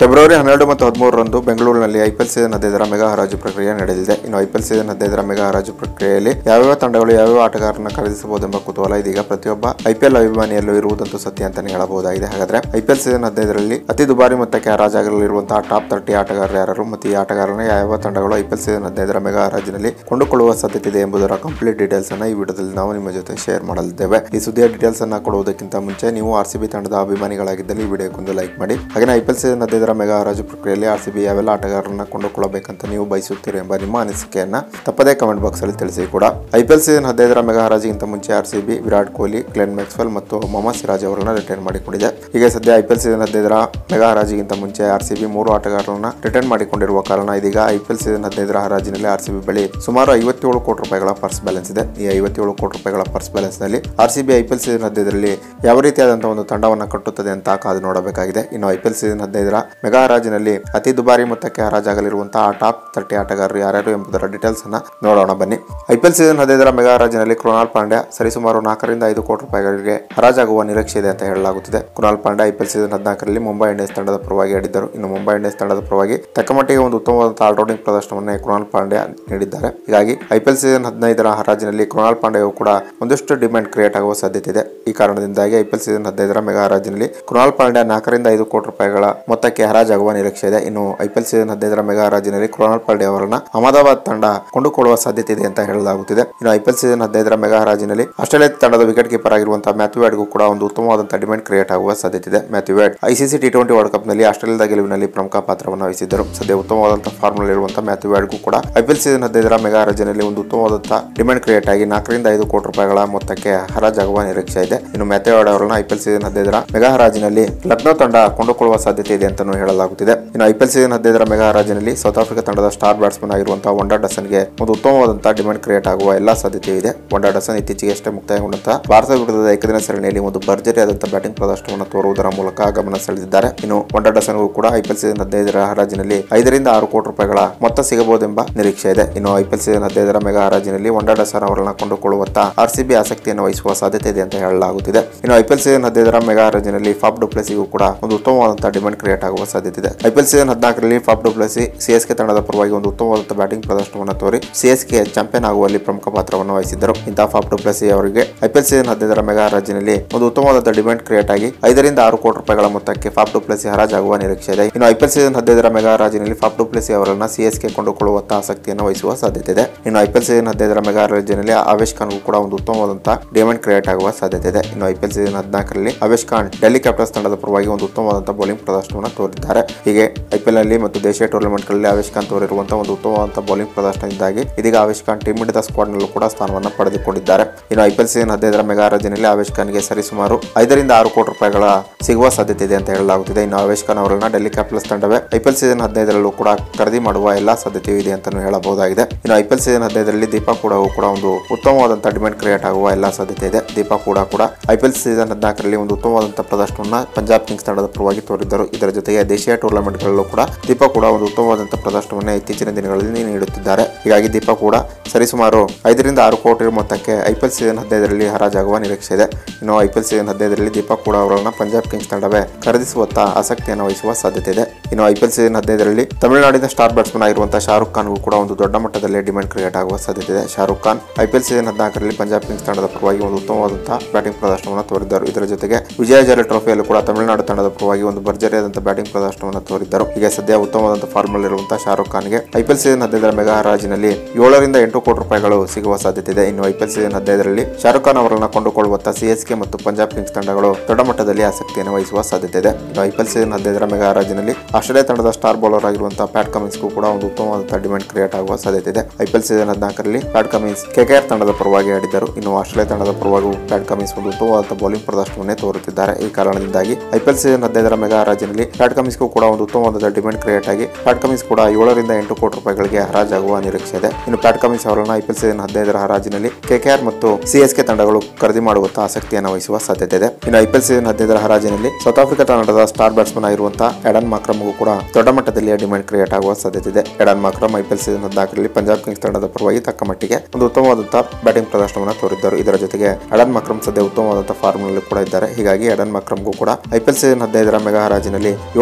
February ಹನ್ನೆರಡು ಮತ್ತು ಹದಿಮೂರರಂದು ಬೆಂಗಳೂರಿನಲ್ಲಿ ಐಪಿಎಲ್ ಸೀಸನ್ ಹದಿನೈದರ ಮೆಗಾ ಹರಾಜು ಪ್ರಕ್ರಿಯೆ ನಡೆದಿದೆ ಇನ್ನು ಐಪಿಎಲ್ ಸೀಸನ್ ಹದಿನೈದರ ಮೆಗಾ ಹರಾಜು ಪ್ರಕ್ರಿಯೆಯಲ್ಲಿ ಯಾವ್ಯಾವ ತಂಡಗಳು ಯಾವ್ಯಾವ ಆಟಗಾರರನ್ನ ಖರೀದಿಸಬಹುದೆಂಬ ಕುತೂಹಲ ಇದೀಗ ಪ್ರತಿಯೊಬ್ಬ ಐಪಿಎಲ್ ಅಭಿಮಾನಿಯಲ್ಲೂ ಇರುವುದಂತೂ ಸತ್ಯ ಅಂತಾನೆ ಹೇಳಬಹುದಾಗಿದೆ ಹಾಗಾದ್ರೆ ಐಪಿಎಲ್ ಸೀಸನ್ ಹದಿನೈದರಲ್ಲಿ ಅತಿ ದುಬಾರಿ ಮೊತ್ತಕ್ಕೆ ಹರಾಜಾಗಲಿರುವಂತಹ ಟಾಪ್ ತರ್ಟಿ ಆಟಗಾರರು ಯಾರು ಮತ್ತು ಈ ಆಟಗಾರರನ್ನ ಯಾವ ತಂಡಗಳು ಐಪಿಎಲ್ ಸೀಸನ್ ಹದಿನೈದರ ಮೆಗಾ ಹರಾಜಿನಲ್ಲಿ ಕೊಂಡುಕೊಳ್ಳುವ ಸಾಧ್ಯತೆ ಇದೆ ಎಂಬುದರ ಕಂಪ್ಲೀಟ್ ಡೀಟೇಲ್ಸ್ ಅನ್ನ ಈ ವಿಡಿಯೋದಲ್ಲಿ ನಾವು ನಿಮ್ಮ ಜೊತೆ ಶೇರ್ ಮಾಡಲಿದ್ದೇವೆ ಈ ಸುದ್ದಿಯ ಡೀಟೇಲ್ಸ್ ಅನ್ನ ಕೊಡುವುದಕ್ಕಿಂತ ಮುಂಚೆ ನೀವು ಆರ್ ಸಿ ಬಿ ತಂಡದ ಅಭಿಮಾನಿಗಳಾಗಿದ್ದಲ್ಲಿ ಈ ವಿಡಿಯೋಕ್ಕೊಂದು ಲೈಕ್ ಮಾಡಿ ಹಾಗೆ ಐಪಿಎಲ್ ಸೀಸನ್ ಹದಿನೈದರ ಮೆಗಾ ಹರಾಜು ಪ್ರಕ್ರಿಯೆಯಲ್ಲಿ ಆರ್ ಸಿ ಬಿ ಯಾವೆಲ್ಲ ಆಟಗಾರರನ್ನ ಕೊಂಡುಕೊಳ್ಳಬೇಕಂತ ನೀವು ಬಯಸುತ್ತೀರಿ ಎಂಬ ನಿಮ್ಮ ಅನಿಸಿಕೆಯನ್ನ ತಪ್ಪದೇ ಕಮೆಂಟ್ ಬಾಕ್ಸ್ ಅಲ್ಲಿ ತಿಳಿಸಿ ಕೂಡ ಐಪಿಎಲ್ ಸೀಸನ್ ಹದಿನೈದರ ಮೆಗಾ ಹರಾಜಿಗಿಂತ ಮುಂಚೆ R C B Virat Kohli Glenn Maxwell ಮತ್ತು ಮೊಹಮ್ಮದ್ ಸಿರಾಜ್ ಅವರನ್ನ ರಿಟೈನ್ ಮಾಡಿಕೊಂಡಿದೆ ಹೀಗೆ ಸದ್ಯ ಐಪಿಎಲ್ ಸೀಸನ್ ಹದಿನೈದರ ಮೆಗಾ ಹರಾಜಿಗಿಂತ ಮುಂಚೆ ಆರ್ ಸಿ ಬಿ ಮೂರು ಆಟಗಾರರನ್ನ ರಿಟರ್ನ್ ಮಾಡಿಕೊಂಡಿರುವ ಕಾರಣ ಇದೀಗ ಐಪಿಎಲ್ ಸೀಸನ್ ಹದಿನೈದರ ಹರಾಜಿನಲ್ಲಿ ಆರ್ ಸಿ ಬಿ ಬಳಿ ಸುಮಾರು ಐವತ್ತೇಳು ಕೋಟಿ ರೂಪಾಯಿಗಳ ಪರ್ಸ್ ಬ್ಯಾಲೆನ್ಸ್ ಇದೆ ಈ ಐವತ್ತೇಳು ಕೋಟಿ ರೂಪಾಯಿಗಳ ಪರ್ಸ್ ಬ್ಯಾಲೆನ್ಸ್ ನಲ್ಲಿ R C B IPL season ಹದಿನೈದರಲ್ಲಿ ಯಾವ ರೀತಿಯಾದಂತಹ ಒಂದು ತಂಡವನ್ನು ಕಟ್ಟುತ್ತದೆ ಅಂತ ಕಾದು ನೋಡಬೇಕಾಗಿದೆ ಇನ್ನು ಐಪಿಎಲ್ ಸೀಸನ್ ಹದಿನೈದರ ಮೆಗಾ ಹರಾಜಿನಲ್ಲಿ ಅತಿ ದುಬಾರಿ ಮೊತ್ತಕ್ಕೆ ಹರಾಜಾಗಲಿರುವಂತಹ ಟಾಪ್ ತರ್ಟಿ ಆಟಗಾರರು ಯಾರ್ಯಾರು ಎಂಬುದರ ಡೀಟೇಲ್ಸ್ ಅನ್ನ ನೋಡೋಣ ಬನ್ನಿ ಐಪಿಎಲ್ ಸೀಸನ್ ಹದಿನೈದರ ಮೆಗಾ ಹರಾಜಿನಲ್ಲಿ ಕೃಣಾಲ್ ಪಾಂಡ್ಯ ಸರಿಸುಮಾರು ನಾಲ್ಕರಿಂದ ಐದು ಕೋಟಿ ರೂಪಾಯಿಗಳಿಗೆ ಹರಾಜಾಗುವ ನಿರೀಕ್ಷೆ ಇದೆ ಅಂತ ಹೇಳಲಾಗುತ್ತಿದೆ ಕೃಣಾಲ್ ಪಾಂಡ್ಯ ಐಪಿಎಲ್ ಸೀಸನ್ ಹದಿನಾಲ್ಕರಲ್ಲಿ ಮುಂಬೈ ಇಂಡಿಯನ್ಸ್ ತಂಡದ ಪರವಾಗಿ ಆಡಿದ್ದರು ಇನ್ನು ಮುಂಬೈ ಇಂಡಿಯನ್ಸ್ ತಂಡದ ಪರವಾಗಿ ತಕ್ಕಮಟ್ಟಿಗೆ ಒಂದು ಉತ್ತಮವಾದ ಆಲ್ರೌಂಡಿಂಗ್ ಪ್ರದರ್ಶನವನ್ನು ಕೃಣಾಲ್ ಪಾಂಡ್ಯ ನೀಡಿದ್ದಾರೆ ಹೀಗಾಗಿ ಐಪಿಎಲ್ ಸೀಸನ್ ಹದಿನೈದರ ಹರಾಜಿನಲ್ಲಿ ಕೃಣಾಲ್ ಪಾಂಡ್ಯವು ಕೂಡ ಒಂದಷ್ಟು ಡಿಮ್ಯಾಂಡ್ ಕ್ರಿಯೇಟ್ ಆಗುವ ಸಾಧ್ಯತೆ ಇದೆ ಈ ಕಾರಣದಿಂದಾಗಿ ಐಪಿಎಲ್ ಸೀಸನ್ ಹದಿನೈದರ ಮೆಗಾ ಹರಾಜಿನಲ್ಲಿ ಕೃಣಾಲ್ ಪಾಂಡ್ಯ ನಾಲ್ಕರಿಂದ ಐದು ಕೋಟಿ ರೂಪಾಯಿಗಳ ಮೊತ್ತಕ್ಕೆ ಹರಾಜಾಗುವ ನಿರೀಕ್ಷೆ ಇದೆ ಇನ್ನು ಐಪಿಎಲ್ ಸೀಸನ್ ಹದಿನೈದರ ಮೆಗಾ ಹರಾಜಿನಲ್ಲಿ ಕೃಣಾಲ್ ಪಾಂಡ್ಯ ಅವರನ್ನ ಅಹಮದಾಬಾದ್ ತಂಡ ಕೊಂಡುಕೊಳ್ಳುವ ಸಾಧ್ಯತೆ ಇದೆ ಅಂತ ಹೇಳಲಾಗುತ್ತಿದೆ ಇನ್ನು ಐಪಿಎಲ್ ಸೀಸನ್ ಹದಿನೈದರ ಮೆಗಾ ಹರಾಜಿನಲ್ಲಿ ಆಸ್ಟ್ರೇಲಿಯಾ ತಂಡದ ವಿಕೆಟ್ ಕೀಪರ್ ಆಗಿರುವಂತಹ ಮ್ಯಾಥ್ಯೂ ವ್ಯಾಡ್ಗೂ ಕೂಡ ಒಂದು ಉತ್ತಮವಾದಂತಹ ಡಿಮ್ಯಾಂಡ್ ಕ್ರಿಯೇಟ್ ಆಗುವ ಸಾಧ್ಯತೆ ಇದೆ Matthew Wade ICC T twenty World Cup ನಲ್ಲಿ ಆಸ್ಟ್ರೇಲಿಯಾದ ಗೆಲುವಿನಲ್ಲಿ ಪ್ರಮುಖ ಪಾತ್ರವನ್ನು ವಹಿಸಿದ್ದರು ಸದ್ಯ ಉತ್ತಮವಾದಂತಹ ಫಾರ್ಮ್ ನಲ್ಲಿರುವಂತಹ ಮ್ಯಾಥ್ಯೂ ವ್ಯಾಡ್ಗೂ ಕೂಡ ಐಪಿಎಲ್ ಸೀಸನ್ ಹದಿನೈದರ ಮೆಗಾ ಹರಾಜಿನಲ್ಲಿ ಒಂದು ಉತ್ತಮವಾದಂತಹ ಡಿಮ್ಯಾಂಡ್ ಕ್ರಿಯೇಟ್ ಆಗಿ ನಾಲ್ಕರಿಂದ ಐದು ಕೋಟಿ ರೂಪಾಯಿಗಳ ಮೊತ್ತಕ್ಕೆ ಹರಾಜಾಗುವ ನಿರೀಕ್ಷೆ ಇದೆ ಇನ್ನು ಮ್ಯಾಥ್ಯೂ ವ್ಯಾಡ್ ಅವರನ್ನ ಐಪಿಎಲ್ ಸೀಸನ್ ಹದಿನೈದರ ಮೆಗಾ ಹರಾಜಿನಲ್ಲಿ ಲಕ್ನೋ ತಂಡ ಕೊಂಡುಕೊಳ್ಳುವ ಸಾಧ್ಯತೆ ಇದೆ ಅಂತಾನೂ ಹೇಳಲಾಗುತ್ತಿದೆ ಇನ್ನು ಐಪಿಎಲ್ ಸೀಸನ್ ಹದಿನೈದರ ಮೆಗಾ ಹರಾಜಿನಲ್ಲಿ ಸೌತ್ ಆಫ್ರಿಕಾ ತಂಡದ ಸ್ಟಾರ್ ಬ್ಯಾಟ್ಸ್ಮನ್ ಆಗಿರುವಂತಹ ವಂಡಾ ಡಸನ್ಗೆ ಒಂದು ಉತ್ತಮವಾದಂತಹ ಡಿಮ್ಯಾಂಡ್ ಕ್ರಿಯೇಟ್ ಆಗುವ ಎಲ್ಲಾ ಸಾಧ್ಯತೆ ಇದೆ ವಂಡಾ ಡಸನ್ ಇತ್ತೀಚೆಗೆ ಅಷ್ಟೇ ಮುಕ್ತಾಯಗೊಂಡಂತಹ ಭಾರತ ವಿರುದ್ಧದ ಏಕದಿನ ಸರಣಿಯಲ್ಲಿ ಒಂದು ಭರ್ಜರಿಯಾದಂತಹ ಬ್ಯಾಟಿಂಗ್ ಪ್ರದರ್ಶನವನ್ನು ತೋರುವುದರ ಮೂಲಕ ಗಮನ ಸೆಳೆದಿದ್ದಾರೆ ಇನ್ನು ವಂಡಾ ಡಸನ್ಗೂ ಕೂಡ ಐಪಿಎಲ್ ಸೀಸನ್ ಹದಿನೈದರ ಹರಾಜಿನಲ್ಲಿ ಐದರಿಂದ ಆರು ಕೋಟಿ ರೂಪಾಯಿಗಳ ಮೊತ್ತ ಸಿಗಬಹುದೆಂಬ ನಿರೀಕ್ಷೆ ಇದೆ ಇನ್ನು ಐಪಿಎಲ್ ಸೀಸನ್ ಹದಿನೈದರ ಮೆಗಾ ಹರಾಜಿನಲ್ಲಿ ವಂಡಾ ಡಸನ್ ಅವರನ್ನ ಕೊಂಡುಕೊಳ್ಳುವತ್ತ ಆರ್ ಸಿ ಬಿ ಆಸಕ್ತಿಯನ್ನು ವಹಿಸುವ ಸಾಧ್ಯತೆ ಇದೆ ಅಂತ ಹೇಳಲಾಗುತ್ತಿದೆ ಇನ್ನು ಐಪಿಎಲ್ ಸೀಸನ್ ಹದಿನೈದರ ಮೆಗಾ ಹರಾಜಿನಲ್ಲಿ ಫಾಪ್ ಡುಪ್ಲೆಸಿಗೂ ಕೂಡ ಒಂದು ಉತ್ತಮವಾದಂತಹ ಡಿಮ್ಯಾಂಡ್ ಕ್ರಿಯೇಟ್ ಆಗುವ ಸಾಧ್ಯತೆ ಇದೆ ಐಪಿಎಲ್ ಸೀಸನ್ ಹದಿನಾಲ್ಕರಲ್ಲಿ ಫಾಪ್ ಡುಪ್ಲೆಸಿ ಸಿಎಸ್ಕೆ ತಂಡದ ಪರವಾಗಿ ಒಂದು ಉತ್ತಮವಾದಂತಹ ಬ್ಯಾಟಿಂಗ್ ಪ್ರದರ್ಶನವನ್ನು ತೋರಿ ಸಿಎಸ್ಕೆ ಚಾಂಪಿಯನ್ ಆಗುವಲ್ಲಿ ಪ್ರಮುಖ ಪಾತ್ರವನ್ನು ವಹಿಸಿದ್ದರು ಇಂತಹ ಫಾಪ್ ಡುಪ್ಲೆಸಿ ಅವರಿಗೆ ಐಪಿಎಲ್ ಸೀಸನ್ ಹದಿನೈದರ ಮೆಗಾ ಹರಾಜಿನಲ್ಲಿ ಒಂದು ಉತ್ತಮವಾದ ಡಿಮ್ಯಾಂಡ್ ಕ್ರಿಯೇಟ್ ಆಗಿ ಐದರಿಂದ ಆರು ಕೋಟಿ ರೂಪಾಯಿಗಳ ಮೊತ್ತಕ್ಕೆ ಫಾಪ್ ಡುಪ್ಲೆಸಿ ಹರಾಜಾಗುವ ನಿರೀಕ್ಷೆ ಇದೆ ಇನ್ನು ಐಪಿಎಲ್ ಸೀಸನ್ ಹದಿನೈದರ ಮೆಗಾ ಹರಾಜಿನಲ್ಲಿ ಫಾಪ್ ಡುಪ್ಲೆಸಿ ಅವರನ್ನ ಸಿಎಸ್ಕೆ ಕೊಂಡುಕೊಳ್ಳುವಂತಹ ಆಸಕ್ತಿಯನ್ನು ವಹಿಸುವ ಸಾಧ್ಯತೆ ಇದೆ ಇನ್ನು ಐಪಿಎಲ್ ಸೀಸನ್ ಹದಿನೈದರ ಮೆಗಾ ಹರಾಜಿನಲ್ಲಿ ಆವೇಶ್ ಖಾನ್ಗೂ ಕೂಡ ಒಂದು ಉತ್ತಮವಾದಂತಹ ಡಿಮ್ಯಾಂಡ್ ಕ್ರಿಯೇಟ್ ಆಗುವ ಸಾಧ್ಯತೆ ಇದೆ ಇನ್ನು ಐಪಿಎಲ್ ಸೀಸನ್ ಹದಿನಾಲ್ಕರಲ್ಲಿ ಆವೇಶ್ ಖಾನ್ ಡೆಲ್ಲಿ ಕ್ಯಾಪಿಟಲ್ಸ್ ತಂಡದ ಪರವಾಗಿ ಒಂದು ಉತ್ತಮವಾದಂತಹ ಬೌಲಿಂಗ್ ಪ್ರದರ್ಶನವನ್ನು ತೋರಿದ್ದಾರೆ ಹೀಗೆ ಐಪಿಎಲ್ ನಲ್ಲಿ ಮತ್ತು ದೇಶೀಯ ಟೂರ್ನಮೆಂಟ್ ಗಳಲ್ಲಿ ಆವೇಶ್ ಖಾನ್ ತೋರಿರುವಂತಹ ಒಂದು ಉತ್ತಮವಾದಂತಹ ಬೌಲಿಂಗ್ ಪ್ರದರ್ಶನದಿಂದಾಗಿ ಇದೀಗ ಆವೇಶ್ ಖಾನ್ ಟೀಮ್ ಇಂಡಿಯಾದ ಸ್ಕ್ವಾಡ್ ನಲ್ಲೂ ಕೂಡ ಸ್ಥಾನವನ್ನು ಪಡೆದುಕೊಂಡಿದ್ದಾರೆ ಇನ್ನು ಐಪಿಎಲ್ ಸೀಸನ್ ಹದಿನೈದರ ಮೆಗಾ ಹರಾಜಿನಲ್ಲಿ ಆವೇಶ್ ಖಾನ್ಗೆ ಸರಿಸುಮಾರು ಐದರಿಂದ ಆರು ಕೋಟಿ ರೂಪಾಯಿಗಳ ಸಿಗುವ ಸಾಧ್ಯತೆ ಇದೆ ಅಂತ ಹೇಳಲಾಗುತ್ತಿದೆ ಇನ್ನು ಆವೇಶ್ ಖಾನ್ ಅವರನ್ನ ಡೆಲ್ಲಿ ಕ್ಯಾಪಿಟಲ್ಸ್ ತಂಡವೇ ಐಪಿಎಲ್ ಸೀಸನ್ ಹದಿನೈದರಲ್ಲೂ ಕೂಡ ಖರೀದಿ ಮಾಡುವ ಎಲ್ಲಾ ಸಾಧ್ಯತೆಯೂ ಇದೆ ಅಂತಾನು ಹೇಳಬಹುದಾಗಿದೆ ಇನ್ನು ಐಪಿಎಲ್ ಸೀಸನ್ ಹದಿನೈದರಲ್ಲಿ ದೀಪಾ ಕೂಡ ಕೂಡ ಒಂದು ಉತ್ತಮವಾದಂತಹ ಡಿಮ್ಯಾಂಡ್ ಕ್ರಿಯೇಟ್ ಆಗುವ ಎಲ್ಲಾ ಸಾಧ್ಯತೆ ಇದೆ ದೀಪಾ ಕೂಡ ಕೂಡ ಐಪಿಎಲ್ ಸೀಸನ್ ಹದಿನಾಲ್ಕರಲ್ಲಿ ಒಂದು ಉತ್ತಮವಾದಂತಹ ಪ್ರದರ್ಶನವನ್ನ ಪಂಜಾಬ್ ಕಿಂಗ್ಸ್ ತಂಡದ ಪರವಾಗಿ ತೋರಿದ್ದರು ಇದರ ಜೊತೆಗೆ ದೇಶೀಯ ಟೂರ್ನಮೆಂಟ್ಗಳಲ್ಲೂ ಕೂಡ ದೀಪಾ ಕೂಡ ಒಂದು ಉತ್ತಮವಾದಂತಹ ಪ್ರದರ್ಶನವನ್ನು ಇತ್ತೀಚಿನ ದಿನಗಳಲ್ಲಿ ನೀಡುತ್ತಿದ್ದಾರೆ ಹೀಗಾಗಿ ದೀಪಾ ಕೂಡ ಸರಿಸುಮಾರು ಐದರಿಂದ ಆರು ಕೋಟಿ ಮೊತ್ತಕ್ಕೆ ಐಪಿಎಲ್ ಸೀಸನ್ ಹದಿನೈದರಲ್ಲಿ ಹರಾಜಾಗುವ ನಿರೀಕ್ಷೆ ಇದೆ ಇನ್ನು ಐಪಿಎಲ್ ಸೀಸನ್ ಹದಿನೈದರಲ್ಲಿ ದೀಪಕ್ ಕೂಡ ಅವರನ್ನ ಪಂಜಾಬ್ ಕಿಂಗ್ಸ್ ತಂಡವೇ ಖರೀದಿಸುವತ್ತ ಆಸಕ್ತಿಯನ್ನು ವಹಿಸುವ ಸಾಧ್ಯತೆ ಇದೆ ಇನ್ನು ಐಪಿಎಲ್ ಸೀಸನ್ ಹದಿನೈದರಲ್ಲಿ ತಮಿಳುನಾಡಿನ ಸ್ಟಾರ್ ಬ್ಯಾಟ್ಸ್ಮನ್ ಆಗಿರುವಂತಹ ಶಾರುಖ್ ಖಾನ್ಗೂ ಕೂಡ ಒಂದು ದೊಡ್ಡ ಮಟ್ಟದಲ್ಲಿ ಡಿಮ್ಯಾಂಡ್ ಕ್ರಿಯೇಟ್ ಆಗುವ ಸಾಧ್ಯತೆ ಇದೆ ಶಾರುಖ್ ಖಾನ್ ಐಪಿಎಲ್ ಸೀಸನ್ ಹದಿನಾಲ್ಕರಲ್ಲಿ ಪಂಜಾಬ್ ಕಿಂಗ್ಸ್ ತಂಡದ ಪರವಾಗಿ ಒಂದು ಉತ್ತಮವಾದಂತಹ ಬ್ಯಾಟಿಂಗ್ ಪ್ರದರ್ಶನವನ್ನು ತೋರಿದ್ದರು ಇದರ ಜೊತೆಗೆ ವಿಜಯ ಜಲ ಟ್ರೋಫಿಯಲ್ಲೂ ಕೂಡ ತಮಿಳುನಾಡು ತಂಡದ ಪರವಾಗಿ ಒಂದು ಭರ್ಜರಿಯಾದಂತಹ ಬ್ಯಾಟಿಂಗ್ ಪ್ರದರ್ಶನವನ್ನು ತೋರಿದ್ದರು ಈಗ ಸದ್ಯ ಉತ್ತಮವಾದಂತಹ ಫಾರ್ಮ್ ನಲ್ಲಿರುವಂತಹ ಶಾರುಖ್ ಖಾನ್ಗೆ ಐಪಿಎಲ್ ಸೀಸನ್ ಹದಿನೈದರ ಮೆಗಾ ಹರಾಜಿನಲ್ಲಿ ಏಳರಿಂದ ಎಂಟು ಕೋಟಿ ರೂಪಾಯಿಗಳು ಸಿಗುವ ಸಾಧ್ಯತೆ ಇದೆ ಇನ್ನು ಐಪಿಎಲ್ ಸೀಸನ್ ಹದಿನೈದರಲ್ಲಿ ಶಾರುಖ್ ಖಾನ್ ಅವರನ್ನು ಕೊಂಡುಕೊಳ್ಳುವತ್ತ ಸಿಎಸ್ಕೆ ಮತ್ತು ಪಂಜಾಬ್ ಕಿಂಗ್ಸ್ ತಂಡಗಳು ದೊಡ್ಡ ಮಟ್ಟದಲ್ಲಿ ಆಸಕ್ತಿಯನ್ನು ವಹಿಸುವ ಸಾಧ್ಯತೆ ಇದೆ ಇನ್ನು ಐಪಿಎಲ್ ಸೀಸನ್ ಹದಿನೈದರ ಮೆಗಾ ಹರಾಜಿನಲ್ಲಿ ಆಸ್ಟ್ರೇಲಿಯಾ ತಂಡದ ಸ್ಟಾರ್ ಬೌಲರ್ ಆಗಿರುವಂತಹ ಪ್ಯಾಟ್ ಕಮಿನ್ಸ್ಗೂ ಕೂಡ ಒಂದು ಉತ್ತಮವಾದಂತಹ ಡಿಮ್ಯಾಂಡ್ ಕ್ರಿಯೇಟ್ ಆಗುವ ಸಾಧ್ಯತೆ ಇದೆ ಐಪಿಎಲ್ ಸೀಸನ್ ಹದಿನಾಲ್ಕರಲ್ಲಿ ಪ್ಯಾಟ್ ಕಮಿನ್ಸ್ ಕೆಕೆಆರ್ ತಂಡದ ಪರವಾಗಿ ಆಡಿದ್ದರು ಇನ್ನು ಆಸ್ಟ್ರೇಲಿಯಾ ತಂಡದ ಪರವಾಗಿ ಪ್ಯಾಟ್ ಕಮಿನ್ಸ್ ಒಂದು ಉತ್ತಮವಾದ ಬೌಲಿಂಗ್ ಪ್ರದರ್ಶನವನ್ನೇ ತೋರುತ್ತಿದ್ದಾರೆ ಈ ಕಾರಣದಿಂದಾಗಿ ಐಪಿಎಲ್ ಸೀಸನ್ ಹದಿನೈದರ ಮೆಗಾ ಹರಾಜಿನಲ್ಲಿ ಪ್ಯಾಟ್ ಕಮಿನ್ಸ್ಗೂ ಕೂಡ ಒಂದು ಉತ್ತಮವಾದ ಡಿಮ್ಯಾಂಡ್ ಕ್ರಿಯೇಟ್ ಆಗಿ ಪ್ಯಾಟ್ ಕಮಿನ್ಸ್ ಕೂಡ ಏಳರಿಂದ ಎಂಟು ಕೋಟಿ ರೂಪಾಯಿಗಳಿಗೆ ಹರಾಜಾಗುವ ನಿರೀಕ್ಷೆ ಇದೆ ಇನ್ನು ಪ್ಯಾಟ್ ಕಮಿನ್ಸ್ ಅವರನ್ನ ಐಪಿಎಲ್ ಸೀಸನ್ ಹದಿನೈದರ ಹರಾಜಿನಲ್ಲಿ ಕೆಕೆಆರ್ ಮತ್ತು ಸಿಎಸ್ಕೆ ತಂಡಗಳು ಖರೀದಿ ಮಾಡುವತ್ತ ಆಸಕ್ತಿಯನ್ನು ವಹಿಸುವ ಸಾಧ್ಯತೆ ಇದೆ ಇನ್ನು ಐಪಿಎಲ್ ಸೀಸನ್ ಹದಿನೈದರ ಹರಾಜಿನಲ್ಲಿ ಸೌತ್ ಆಫ್ರಿಕಾ ತಂಡದ ಸ್ಟಾರ್ ಬ್ಯಾಟ್ಸ್ಮನ್ ಆಗಿರುವಂತಹ ಎಡನ್ ಮಾಕ್ರಮ್ಗೂ ಕೂಡ ದೊಡ್ಡ ಮಟ್ಟದಲ್ಲಿ ಡಿಮ್ಯಾಂಡ್ ಕ್ರಿಯೇಟ್ ಆಗುವ ಸಾಧ್ಯತೆ ಇದೆ ಎಡನ್ ಮಾಕ್ರಮ್ ಐಪಿಎಲ್ ಸೀಸನ್ ಹದಿನಾಲ್ಕರಲ್ಲಿ ಪಂಜಾಬ್ ಕಿಂಗ್ಸ್ ತಂಡದ ಪರವಾಗಿ ತಕ್ಕ ಮಟ್ಟಿಗೆ ಒಂದು ಉತ್ತಮವಾದಂತಹ ಬ್ಯಾಟಿಂಗ್ ಪ್ರದರ್ಶನವನ್ನು ತೋರಿದ್ದರು ಇದರ ಜೊತೆಗೆ ಎಡನ್ ಮಕ್ರಮ್ ಸದ್ಯ ಉತ್ತಮವಾದಂತಹ ಫಾರ್ಮ್ ನಲ್ಲಿ ಕೂಡ ಇದ್ದಾರೆ ಹೀಗಾಗಿ ಎಡನ್ ಮಕ್ರಮ್ಗೂ ಕೂಡ ಐಪಿಎಲ್ ಸೀಸನ್ ಹದಿನೈದರ ಮೆಗಾ ಹರಾಜಿನಲ್ಲಿ ಏಳು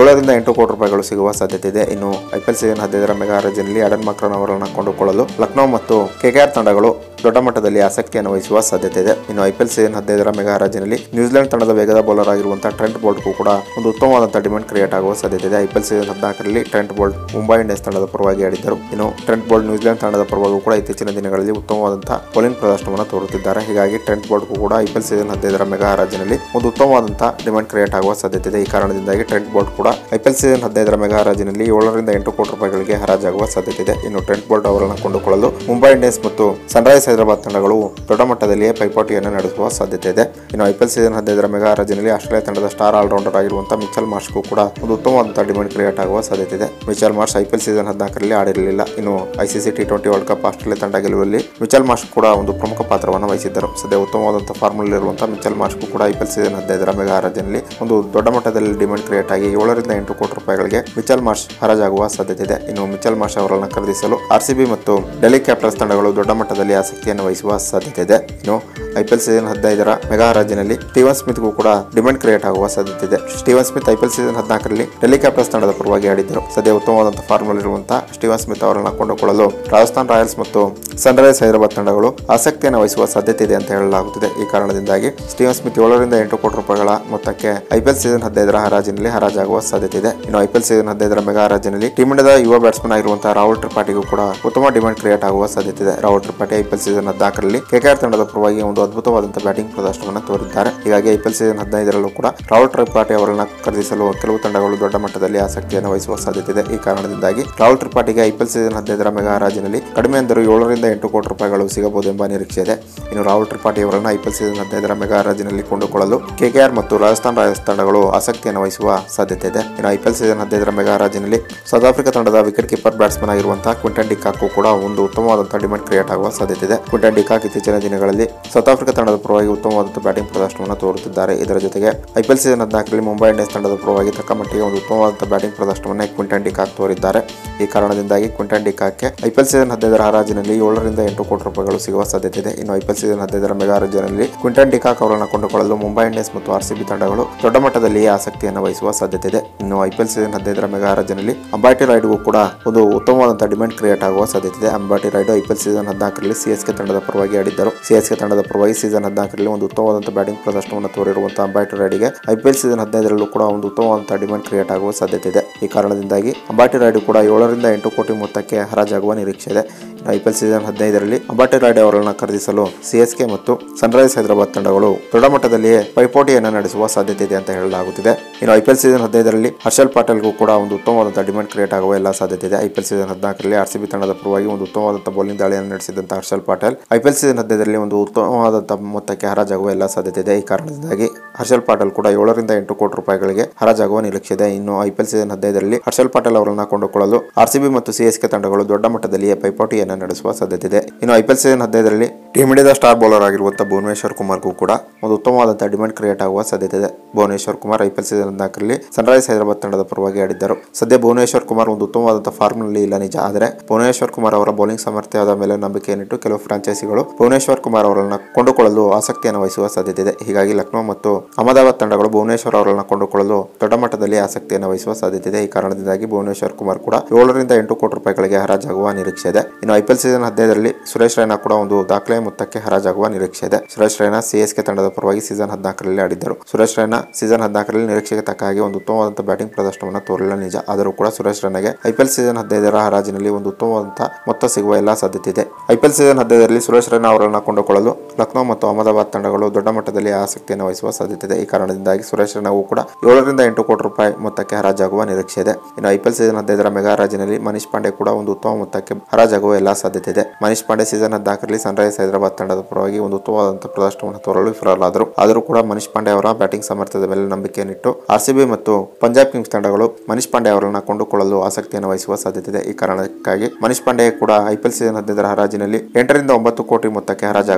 ಏಳರಿಂದ ಎಂಟು ಕೋಟಿ ರೂಪಾಯಿಗಳು ಸಿಗುವ ಸಾಧ್ಯತೆ ಇದೆ ಇನ್ನು ಐಪಿಎಲ್ ಸೀಸನ್ ಹದಿನೈದರ ಮೆಗಾ ಹರಾಜಿನಲ್ಲಿ ಅಡನ್ ಮಕ್ರನ್ ಅವರನ್ನು ಕೊಂಡುಕೊಳ್ಳಲು ಲಕ್ನೋ ಮತ್ತು ಕೆಕೆಆರ್ ತಂಡಗಳು ದೊಡ್ಡ ಮಟ್ಟದಲ್ಲಿ ಆಸಕ್ತಿಯನ್ನು ವಹಿಸುವ ಸಾಧ್ಯತೆ ಇದೆ ಇನ್ನು ಐಪಿಎಲ್ ಸೀಸನ್ ಹದಿನೈದರ ಮೆಗಾ ಹರಾಜಿನಲ್ಲಿ ನ್ಯೂಜಿಲೆಂಡ್ ತಂಡದ ವೇಗದ ಬೌಲರ್ ಆಗಿರುವಂತಹ ಟ್ರೆಂಟ್ ಬೋಲ್ಟ್ಗೂ ಕೂಡ ಒಂದು ಉತ್ತಮವಾದಂತಹ ಡಿಮ್ಯಾಂಡ್ ಕ್ರಿಯೇಟ್ ಆಗುವ ಸಾಧ್ಯತೆ ಇದೆ ಐಪಿಎಲ್ ಸೀಸನ್ ಹದಿನಾಲ್ಕರಲ್ಲಿ ಟ್ರೆಂಟ್ ಬೋಲ್ಟ್ ಮುಂಬೈ ಇಂಡಿಯನ್ಸ್ ತಂಡದ ಪರವಾಗಿ ಆಡಿದ್ದರು ಇನ್ನು ಟ್ರೆಂಟ್ ಬೋಲ್ಟ್ ನ್ಯೂಜಿಲೆಂಡ್ ತಂಡದ ಪರವಾಗಿ ಕೂಡ ಇತ್ತೀಚಿನ ದಿನಗಳಲ್ಲಿ ಉತ್ತಮವಾದಂತಹ ಬೌಲಿಂಗ್ ಪ್ರದರ್ಶನವನ್ನು ತೋರುತ್ತಿದ್ದಾರೆ ಹೀಗಾಗಿ ಟ್ರೆಂಟ್ ಬೋಲ್ಟ್ಗೂ ಕೂಡ ಐಪಿಎಲ್ ಸೀಸನ್ ಹದಿನೈದರ ಮೆಗಾ ಹರಾಜಿನಲ್ಲಿ ಒಂದು ಉತ್ತಮವಾದಂತಹ ಡಿಮ್ಯಾಂಡ್ ಕ್ರಿಯೇಟ್ ಆಗುವ ಸಾಧ್ಯತೆ ಇದೆ ಈ ಕಾರಣದಿಂದಾಗಿ ಟ್ರೆಂಟ್ ಬೋಲ್ಟ್ ಕೂಡ ಐಪಿಎಲ್ ಸೀಸನ್ ಹದಿನೈದರ ಮೆಗಾ ಹರಾಜಿನಲ್ಲಿ ಏಳರಿಂದ ಎಂಟು ಕೋಟಿ ರೂಪಾಯಿಗಳಿಗೆ ಹರಾಜಾಗುವ ಸಾಧ್ಯತೆ ಇದೆ ಇನ್ನು ಟ್ರೆಂಟ್ ಬೋಲ್ಟ್ ಅವರನ್ನು ಕೊಂಡುಕೊಳ್ಳಲು ಮುಂಬೈ ಇಂಡಿಯನ್ಸ್ ಮತ್ತು ಸನ್ರೈಸ್ ಹೈದರಾಬಾದ್ ತಂಡಗಳು ದೊಡ್ಡ ಮಟ್ಟದಲ್ಲಿಯೇ ಪೈಪೋಟಿಯನ್ನು ನಡೆಸುವ ಸಾಧ್ಯತೆ ಇದೆ ಇನ್ನು ಐಪಿಎಲ್ ಸೀಸನ್ ಹದಿನೈದರ ಮೆಗಾ ಹರಾಜಿನಲ್ಲಿ ಆಸ್ಟ್ರೇಲಿಯಾ ತಂಡದ ಸ್ಟಾರ್ ಆಲ್ರೌಂಡರ್ ಆಗಿರುವಂತಹ ಮಿಚಲ್ ಮಾರ್ಷ್ಗೂ ಕೂಡ ಒಂದು ಉತ್ತಮವಾದಂತಹ ಡಿಮ್ಯಾಂಡ್ ಕ್ರಿಯೇಟ್ ಆಗುವ ಸಾಧ್ಯತೆ ಇದೆ ಮಿಚಲ್ ಮಾರ್ಷ್ ಐಪಿಎಲ್ ಸೀಸನ್ ಹದಿನಾಲ್ಕರಲ್ಲಿ ಆಡಿರಲಿಲ್ಲ ಇನ್ನು ICC T twenty World Cup Australia ತಂಡ ಗೆಲುವಲ್ಲಿ ಮಿಚಲ್ ಮಾರ್ಷ್ ಕೂಡ ಒಂದು ಪ್ರಮುಖ ಪಾತ್ರವನ್ನು ವಹಿಸಿದ್ದರು ಸದ್ಯ ಉತ್ತಮವಾದಂತಹ ಫಾರ್ಮುಲ್ ಇರುವಂತಹ ಮಿಚಲ್ ಮಾರ್ಷ್ಗೂ ಕೂಡ ಐಪಿಎಲ್ ಸೀಸನ್ ಹದಿನೈದರ ಮೆಗಾ ಹರಾಜಿನಲ್ಲಿ ಒಂದು ದೊಡ್ಡ ಮಟ್ಟದಲ್ಲಿ ಡಿಮ್ಯಾಂಡ್ ಕ್ರಿಯೇಟ್ ಆಗಿ ಏಳರಿಂದ ಎಂಟು ಕೋಟಿ ರೂಪಾಯಿಗಳಿಗೆ ಮಿಚಲ್ ಮಾರ್ಷ್ ಹರಾಜಾಗುವ ಸಾಧ್ಯತೆ ಇದೆ ಇನ್ನು ಮಿಚಲ್ ಮಾರ್ಷ್ ಅವರನ್ನು ಖರೀದಿಸಲು ಆರ್ಸಿಬಿ ಮತ್ತು ಡೆಲ್ಲಿ ಕ್ಯಾಪಿಟಲ್ಸ್ ತಂಡಗಳು ದೊಡ್ಡ ಮಟ್ಟದಲ್ಲಿ ಆಸಕ್ತಿಯನ್ನು ವಹಿಸುವ ಸಾಧ್ಯತೆ ಇದೆ ಇನ್ನು ಐಪಿಎಲ್ ಸೀಸನ್ ಹದಿನೈದರ ಮೆಗಾ ಹರಾಜಿನಲ್ಲಿ ಸ್ಟೀವನ್ ಸ್ಮಿತ್ಗೂ ಕೂಡ ಡಿಮ್ಯಾಂಡ್ ಕ್ರಿಯೇಟ್ ಆಗುವ ಸಾಧ್ಯತೆ ಇದೆ ಸ್ಟೀವನ್ ಸ್ಮಿತ್ ಐಪಿಎಲ್ ಸೀಸನ್ ಹದಿನಾಲ್ಕರಲ್ಲಿ ಡೆಲ್ಲಿ ಕ್ಯಾಪಿಟಲ್ಸ್ ತಂಡದ ಪರವಾಗಿ ಆಡಿದ್ದರು ಸದ್ಯ ಉತ್ತಮವಾದಂತಹ ಫಾರ್ಮಲ್ ಇರುವಂತಹ ಸ್ಟೀವನ್ ಸ್ಮಿತ್ ಅವರನ್ನು ಕೊಂಡುಕೊಳ್ಳಲು ರಾಜಸ್ಥಾನ್ ರಾಯಲ್ಸ್ ಮತ್ತು ಸನ್ರೈಸ್ ಹೈದರಾಬಾದ್ ತಂಡಗಳು ಆಸಕ್ತಿಯನ್ನು ವಹಿಸುವ ಸಾಧ್ಯತೆ ಇದೆ ಅಂತ ಹೇಳಲಾಗುತ್ತಿದೆ ಈ ಕಾರಣದಿಂದಾಗಿ ಸ್ಟೀವನ್ ಸ್ಮಿತ್ ಏಳರಿಂದ ಎಂಟು ಕೋಟಿ ರೂಪಾಯಿಗಳ ಮೊತ್ತಕ್ಕೆ ಐಪಿಎಲ್ ಸೀಸನ್ ಹದಿನೈದರ ಹರಾಜಿನಲ್ಲಿ ಹರಾಜಾಗುವ ಸಾಧ್ಯತೆ ಇದೆ ಇನ್ನು ಐಪಿಎಲ್ ಸೀಸನ್ ಹದಿನೈದರ ಮೆಗಾ ಹರಾಜಿನಲ್ಲಿ ಟೀಮ್ ಇಂಡಿಯಾದ ಯುವ ಬ್ಯಾಟ್ಸ್ಮನ್ ಆಗಿರುವಂತಹ ರಾಹುಲ್ ತ್ರಿಪಾಠಿಗೂ ಕೂಡ ಉತ್ತಮ ಡಿಮ್ಯಾಂಡ್ ಕ್ರಿಯೇಟ್ ಆಗುವ ಸಾಧ್ಯತೆ ಇದೆ ರಾಹುಲ್ ತ್ರಿಪಾಠಿ ಐಪಿಎಲ್ ಸೀಸನ್ ಹದಿನಾಲ್ಕರಲ್ಲಿ ಕೆಕೆಆರ್ ತಂಡದ ಪರವಾಗಿ ಒಂದು ಅದ್ಭುತವಾದಂತಹ ಬ್ಯಾಟಿಂಗ್ ಪ್ರದರ್ಶನವನ್ನು ತೋರಿದ್ದಾರೆ ಹೀಗಾಗಿ ಐಪಿಎಲ್ ಸೀಸನ್ ಹದಿನೈದರಲ್ಲೂ ಕೂಡ ರಾಹುಲ್ ತ್ರಿಪಾಠಿ ಅವರನ್ನ ಖರೀದಿಸಲು ಕೆಲವು ತಂಡಗಳು ದೊಡ್ಡ ಮಟ್ಟದಲ್ಲಿ ಆಸಕ್ತಿಯನ್ನು ವಹಿಸುವ ಸಾಧ್ಯತೆ ಇದೆ ಈ ಕಾರಣದಿಂದಾಗಿ ರಾಹುಲ್ ತ್ರಿಪಾಠಿಗೆ ಐಪಿಎಲ್ ಸೀಸನ್ ಹದಿನೈದರ ಮೆಗಾ ಹರಾಜಿನಲ್ಲಿ ಕಡಿಮೆ ಅಂದರೂ ಏಳರಿಂದ ಎಂಟು ಕೋಟಿ ರೂಪಾಯಿಗಳು ಸಿಗಬಹುದು ಎಂಬ ನಿರೀಕ್ಷೆ ಇದೆ ಇನ್ನು ರಾಹುಲ್ ತ್ರಿಪಾಠಿ ಅವರನ್ನು ಐಪಿಎಲ್ ಸೀಸನ್ ಹದಿನೈದರ ಮೆಗಾ ಹರಾಜಿನಲ್ಲಿ ಕೊಂಡುಕೊಳ್ಳಲು ಕೆಕೆಆರ್ ಮತ್ತು ರಾಜಸ್ಥಾನ್ ರಾಯಲ್ಸ್ ತಂಡಗಳು ಆಸಕ್ತಿಯನ್ನು ವಹಿಸುವ ಸಾಧ್ಯತೆ ಇದೆ ಇನ್ನು ಐಪಿಎಲ್ ಸೀಸನ್ ಹದಿನೈದರ ಮೆಗಾ ಹರಾಜಿನಲ್ಲಿ ಸೌತ್ ಆಫ್ರಿಕಾ ತಂಡದ ವಿಕೆಟ್ ಕೀಪರ್ ಬ್ಯಾಟ್ಸ್ಮನ್ ಆಗಿರುವಂತಹ ಕ್ವಿಂಟನ್ ಡಿಕಾಕು ಕೂಡ ಒಂದು ಉತ್ತಮವಾದಂತಹ ಡಿಮ್ಯಾಂಡ್ ಕ್ರಿಯೇಟ್ ಆಗುವ ಸಾಧ್ಯತೆ ಇದೆ ಕ್ವಿಂಟನ್ ಡಿಕಾಕ್ ಇತ್ತೀಚಿನ ದಿನಗಳಲ್ಲಿ ಸೌತ್ ಆಫ್ರಿಕಾ ತಂಡದ ಪರವಾಗಿ ಉತ್ತಮವಾದಂತಹ ಬ್ಯಾಟಿಂಗ್ ಪ್ರದರ್ಶನವನ್ನು ತೋರುತ್ತಿದ್ದಾರೆ ಇದರ ಜೊತೆಗೆ ಐಪಿಎಲ್ ಸೀಸನ್ ಹದಿನಾಲ್ಕರಲ್ಲಿ ಮುಂಬೈ ಇಂಡಿಯನ್ಸ್ ತಂಡದ ಪರವಾಗಿ ತಕ್ಕ ಮಟ್ಟಿಗೆ ಒಂದು ಉತ್ತಮವಾದಂತಹ ಬ್ಯಾಟಿಂಗ್ ಪ್ರದರ್ಶನವನ್ನು ಕ್ವಿಂಟನ್ ಡಿಕಾಕ್ ತೋರಿದ್ದಾರೆ ಈ ಕಾರಣದಿಂದಾಗಿ ಕ್ವಿಂಟನ್ ಡಿಕಾಕ್ಗೆ ಐಪಿಎಲ್ ಸೀಸನ್ ಹದಿನೈದರ ಹರಾಜಿನಲ್ಲಿ ಏಳರಿಂದ ಎಂಟು ಕೋಟಿ ರೂಪಾಯಿಗಳು ಸಿಗುವ ಸಾಧ್ಯತೆ ಇದೆ ಇನ್ನು ಐಪಿಎಲ್ ಸೀಸನ್ ಹದಿನೈದರ ಮೆಗಾ ಹರಾಜಿನಲ್ಲಿ ಕ್ವಿಂಟನ್ ಡಿಕಾಕ್ ಅವರನ್ನು ಕೊಂಡುಕೊಳ್ಳಲು ಮುಂಬೈ ಇಂಡಿಯನ್ಸ್ ಮತ್ತು ಆರ್ಸಿಬಿ ತಂಡಗಳು ದೊಡ್ಡ ಮಟ್ಟದಲ್ಲಿ ಆಸಕ್ತಿಯನ್ನು ವಹಿಸುವ ಸಾಧ್ಯತೆ ಇದೆ ಇನ್ನು ಐಪಿಎಲ್ ಸೀಸನ್ ಹದಿನೈದರ ಮೆಗಾ ಹರಾಜಿನಲ್ಲಿ ಅಂಬಾಟಿ ರೈಡ್ಗೂ ಕೂಡ ಒಂದು ಉತ್ತಮವಾದಂತಹ ಡಿಮ್ಯಾಂಡ್ ಕ್ರಿಯೇಟ್ ಆಗುವ ಸಾಧ್ಯತೆ ಇದೆ ಅಂಬಾಟಿ ರೈಡ್ ಐಪಿಎಲ್ ಸೀಸನ್ ಹದಿನಾಲ್ಕರಲ್ಲಿ ಸಿಎಸ್ಕೆ ತಂಡದ ಪರವಾಗಿ ಆಡಿದ್ದರು ಸಿಎಸ್ಕೆ ತಂಡದ ಪರವಾಗಿ ಸೀಸನ್ ಹದಿನಾಲ್ಕರಲ್ಲಿ ಒಂದು ಉತ್ತಮವಾದಂತಹ ಬ್ಯಾಟಿಂಗ್ ಪ್ರದರ್ಶನವನ್ನು ತೋರಿರುವಂತಹ ಅಂಬಾಟಿ ರೈಡ್ಗೆ ಐಪಿಎಲ್ ಸೀಸನ್ ಹದಿನೈದರಲ್ಲೂ ಕೂಡ ಒಂದು ಉತ್ತಮವಾದಂತಹ ಡಿಮ್ಯಾಂಡ್ ಕ್ರಿಯೇಟ್ ಆಗುವ ಸಾಧ್ಯತೆ ಇದೆ ಈ ಕಾರಣದಿಂದಾಗಿ ಅಂಬಾಟಿ ರೈಡ್ ಕೂಡ ಏಳರಿಂದ ಎಂಟು ಕೋಟಿ ಮೊತ್ತಕ್ಕೆ ಹರಾಜಾಗುವ ನಿರೀಕ್ಷೆ ಇದೆ ಇನ್ನು ಐಪಿಎಲ್ ಸೀಸನ್ ಹದಿನೈದರಲ್ಲಿ ಅಂಬಾಟಿ ರೈಡ್ ಅವರನ್ನು ಖರೀದಿಸಲು ಸಿಎಸ್ಕೆ ಮತ್ತು ಸನ್ರೈಸ್ ಹೈದರಾಬಾದ್ ತಂಡಗಳು ದೊಡ್ಡ ಮಟ್ಟದಲ್ಲಿಯೇ ಪೈಪೋಟಿಯನ್ನು ನಡೆಸುವ ಸಾಧ್ಯತೆ ಇದೆ ಅಂತ ಹೇಳಲಾಗುತ್ತಿದೆ ಇನ್ನು ಐಪಿಎಲ್ ಸೀಸನ್ ಹದಿನೈದರಲ್ಲಿ ಹರ್ಷಲ್ ಪಾಟೇಲ್ಗೂ ಕೂಡ ಒಂದು ಉತ್ತಮವಾದಂತಹ ಡಿಮ್ಯಾಂಡ್ ಕ್ರಿಯೇಟ್ ಆಗುವ ಎಲ್ಲ ಸಾಧ್ಯತೆ ಇದೆ ಐಪಿಎಲ್ ಸೀಸನ್ ಹದಿನಾಲ್ಕರಲ್ಲಿ ಆರ್ಸಿಬಿ ತಂಡದ ಪರವಾಗಿ ಒಂದು ಉತ್ತಮವಾದಂತಹ ಬೌಲಿಂಗ್ ದಾಳಿಯನ್ನು ನಡೆಸಿದಂತಹ ಹರ್ಷಲ್ ಪಾಟೇಲ್ ಐಪಿಎಲ್ ಸೀಸನ್ ಹದಿನೈದರಲ್ಲಿ ಒಂದು ಉತ್ತಮವಾದಂತಹ ಮೊತ್ತಕ್ಕೆ ಹರಾಜಾಗುವ ಎಲ್ಲ ಸಾಧ್ಯತೆ ಇದೆ ಈ ಕಾರಣದಿಂದಾಗಿ ಹರ್ಷಲ್ ಪಾಟೇಲ್ ಕೂಡ ಏಳರಿಂದ ಎಂಟು ಕೋಟಿ ರೂಪಾಯಿಗಳಿಗೆ ಹರಾಜಾಗುವ ನಿರೀಕ್ಷೆ ಇದೆ ಇನ್ನು ಐಪಿಎಲ್ ಸೀಸನ್ ಹದಿನೈದರಲ್ಲಿ ಹರ್ಷಲ್ ಪಾಟೇಲ್ ಅವರನ್ನು ಕೊಂಡುಕೊಳ್ಳಲು ಆರ್ಸಿಬಿ ಮತ್ತು ಸಿಎಸ್ಕೆ ತಂಡಗಳು ದೊಡ್ಡ ಮಟ್ಟದಲ್ಲಿಯೇ ಪೈಪೋಟಿಯನ್ನು ನಡೆಸುವ ಸಾಧ್ಯತೆ ಇದೆ ಇನ್ನು ಐಪಿಎಲ್ ಸೀಸನ್ ಹದಿನೈದರಲ್ಲಿ ಟೀಮ್ ಇಂಡಿಯಾದ ಸ್ಟಾರ್ ಬೌಲರ್ ಆಗಿರುವಂತಹ ಭುವನೇಶ್ವರ್ ಕುಮಾರ್ಗೂ ಕೂಡ ಒಂದು ಉತ್ತಮವಾದಂತಹ ಡಿಮ್ಯಾಂಡ್ ಕ್ರಿಯೇಟ್ ಆಗುವ ಸಾಧ್ಯತೆ ಇದೆ ಭುವನೇಶ್ವರ್ ಕುಮಾರ್ ಐಪಿಎಲ್ ಸೀಸನ್ ಹದಿನಾಲ್ಕರಲ್ಲಿ ಸನ್ರೈಸ್ ಹೈದರಾಬಾದ್ ತಂಡದ ಪರವಾಗಿ ಆಡಿದ್ದರು ಸದ್ಯ ಭುವನೇಶ್ವರ್ ಕುಮಾರ್ ಒಂದು ಉತ್ತಮವಾದಂತಹ ಫಾರ್ಮ್ನಲ್ಲಿ ಇಲ್ಲ ನಿಜ ಆದರೆ ಭುವನೇಶ್ವರ್ ಕುಮಾರ್ ಅವರ ಬೌಲಿಂಗ್ ಸಾಮರ್ಥ್ಯದ ಮೇಲೆ ನಂಬಿಕೆಯನ್ನಿಟ್ಟು ಕೆಲವು ಫ್ರಾಂಚೈಸಿಗಳು ಭುವನೇಶ್ವರ್ ಕುಮಾರ್ ಅವರನ್ನು ಕೊಂಡುಕೊಳ್ಳಲು ಆಸಕ್ತಿಯನ್ನು ವಹಿಸುವ ಸಾಧ್ಯತೆ ಇದೆ ಹೀಗಾಗಿ ಲಕ್ನೋ ಮತ್ತು ಅಹಮದಾಬಾದ್ ತಂಡಗಳು ಭುವನೇಶ್ವರ್ ಅವರನ್ನು ಕೊಂಡುಕೊಳ್ಳಲು ದೊಡ್ಡ ಮಟ್ಟದಲ್ಲಿ ಆಸಕ್ತಿಯನ್ನು ವಹಿಸುವ ಸಾಧ್ಯತೆ ಇದೆ ಈ ಕಾರಣದಿಂದಾಗಿ ಭುವನೇಶ್ವರ್ ಕುಮಾರ್ ಕೂಡ ಏಳರಿಂದ ಎಂಟು ಕೋಟಿ ರೂಪಾಯಿಗಳಿಗೆ ಹರಾಜಾಗುವ ನಿರೀಕ್ಷೆ ಇದೆ ಇನ್ನು ಐಪಿಎಲ್ ಸೀಸನ್ ಹದಿನೈದರಲ್ಲಿ ಸುರೇಶ್ ರೈನಾ ಕೂಡ ಒಂದು ದಾಖಲೆ ಮೊತ್ತಕ್ಕೆ ಹರಾಜಾಗುವ ನಿರೀಕ್ಷೆ ಇದೆ ಸುರೇಶ್ ರೈನಾ ಸಿಎಸ್ಕೆ ತಂಡದ ಪರವಾಗಿ ಸೀಸನ್ ಹದಿನಾಲ್ಕರಲ್ಲಿ ಆಡಿದ್ದರು ಸುರೇಶ್ ರೈನಾ ಸೀಸನ್ ಹದಿನಾಲ್ಕರಲ್ಲಿ ನಿರೀಕ್ಷೆಗೆ ತಕ್ಕ ಹಾಗೆ ಒಂದು ಉತ್ತಮವಾದಂತಹ ಬ್ಯಾಟಿಂಗ್ ಪ್ರದರ್ಶನವನ್ನು ತೋರಲಿಲ್ಲ ನಿಜ ಆದರೂ ಕೂಡ ಸುರೇಶ್ ರೈನಾಗೆ ಐಪಿಎಲ್ ಸೀಸನ್ ಹದಿನೈದರ ಹರಾಜಿನಲ್ಲಿ ಒಂದು ಉತ್ತಮವಾದಂತಹ ಮೊತ್ತ ಸಿಗುವ ಎಲ್ಲಾ ಸಾಧ್ಯತೆ ಇದೆ ಐಪಿಎಲ್ ಸೀಸನ್ ಹದಿನೈದರಲ್ಲಿ ಸುರೇಶ್ ರೈನಾ ಅವರನ್ನು ಕೊಂಡುಕೊಳ್ಳಲು ಲಕ್ನೋ ಮತ್ತು ಅಹಮದಾಬಾದ್ ತಂಡಗಳು ದೊಡ್ಡ ಮಟ್ಟದಲ್ಲಿ ಆಸಕ್ತಿಯನ್ನು ವಹಿಸುವ ಸಾಧ್ಯತೆ ಇದೆ ಈ ಕಾರಣದಿಂದಾಗಿ ಸುರೇಶ್ ರೈನಾಗೂ ಕೂಡ ಏಳರಿಂದ ಎಂಟು ಕೋಟಿ ರೂಪಾಯಿ ಮೊತ್ತಕ್ಕೆ ಹರಾಜಾಗುವ ನಿರೀಕ್ಷೆ ಇದೆ ಇನ್ನು ಐಪಿಎಲ್ ಸೀಸನ್ ಹದಿನೈದರ ಮೆಗಾ ಹರಾಜಿನಲ್ಲಿ ಮನೀಶ್ ಪಾಂಡೆ ಕೂಡ ಒಂದು ಉತ್ತಮ ಮೊತ್ತಕ್ಕೆ ಹರಾಜಾಗುವ ಎಲ್ಲಾ ಸಾಧ್ಯತೆ ಇದೆ ಮನೀಶ್ ಪಾಂಡೆ ಸೀಸನ್ ಹದಿನಾಲ್ಕರಲ್ಲಿ ಸನ್ರೈಸ್ ಹೈದರಾಬಾದ್ ತಂಡದ ಪರವಾಗಿ ಒಂದು ಉತ್ತಮವಾದಂತಹ ಪ್ರದರ್ಶನವನ್ನು ತೋರಲು ವಿಫಲರಾದರು ಆದರೂ ಕೂಡ ಮನೀಶ್ ಪಾಂಡೆ ಅವರ ಬ್ಯಾಟಿಂಗ್ ಸಾಮರ್ಥ್ಯದ ಮೇಲೆ ನಂಬಿಕೆಯನ್ನಿಟ್ಟು ಆರ್ಸಿಬಿ ಮತ್ತು ಪಂಜಾಬ್ ಕಿಂಗ್ಸ್ ತಂಡಗಳು ಮನೀಶ್ ಪಾಂಡೆ ಅವರನ್ನು ಕೊಂಡುಕೊಳ್ಳಲು ಆಸಕ್ತಿಯನ್ನು ವಹಿಸುವ ಸಾಧ್ಯತೆ ಇದೆ ಈ ಕಾರಣಕ್ಕಾಗಿ ಮನೀಶ್ ಪಾಂಡೆ ಕೂಡ ಐಪಿಎಲ್ ಸೀಸನ್ ಹದಿನೈದರ ಹರಾಜಿನಲ್ಲಿ ಎಂಟರಿಂದ ಒಂಬತ್ತು ಕೋಟಿ ಮೊತ್ತಕ್ಕೆ ಹರಾಜಾಗುವ ನಿರೀಕ್ಷೆ